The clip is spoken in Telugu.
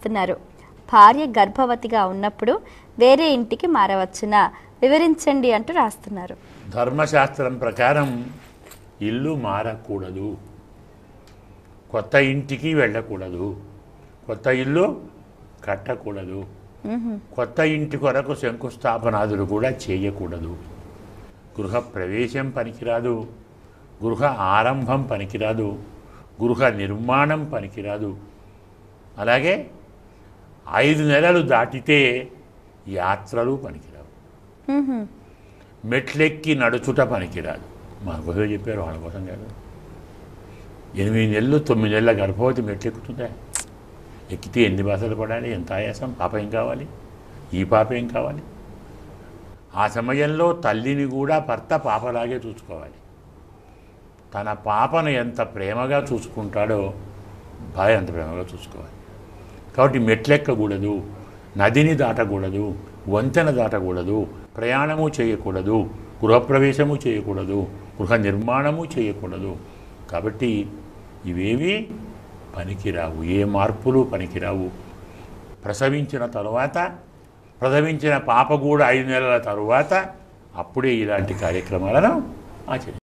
రాస్తున్నారు భార్య గర్భవతిగా ఉన్నప్పుడు వేరే ఇంటికి మారవచ్చునా వివరించండి అంటూ రాస్తున్నారు ధర్మశాస్త్రం ప్రకారం ఇల్లు మారకూడదు కొత్త ఇంటికి వెళ్ళకూడదు కొత్త ఇల్లు కట్టకూడదు కొత్త ఇంటి కొరకు శంకుస్థాపనాదులు కూడా చేయకూడదు గృహ ప్రవేశం పనికిరాదు గృహ ఆరంభం పనికిరాదు గృహ నిర్మాణం పనికిరాదు అలాగే ఐదు నెలలు దాటితే యాత్రలు పనికిరావు మ్మ్హ్మ్. మెట్లెక్కి నడుచుట పనికిరాదు మా కోసం చెప్పారు వాళ్ళ కోసం కాదు ఎనిమిది నెలలు తొమ్మిది నెలల గర్భవతి మెట్లెక్కుతుందా ఎక్కితే ఎన్ని బాధలు పడాలి ఎంత ఆయాసం పాప ఏం కావాలి ఈ పాప ఏం కావాలి ఆ సమయంలో తల్లిని కూడా భర్త పాపలాగే చూసుకోవాలి తన పాపను ఎంత ప్రేమగా చూసుకుంటాడో భార్య అంత ప్రేమగా చూసుకోవాలి కాబట్టి మెట్లెక్కకూడదు నదిని దాటకూడదు వంతెన దాటకూడదు ప్రయాణము చేయకూడదు గృహప్రవేశము చేయకూడదు గృహ నిర్మాణము చేయకూడదు కాబట్టి ఇవేవి పనికిరావు ఏ మార్పులు పనికిరావు ప్రసవించిన తరువాత ప్రసవించిన పాప కూడా ఐదు నెలల తరువాత అప్పుడే ఇలాంటి కార్యక్రమాలను ఆచరి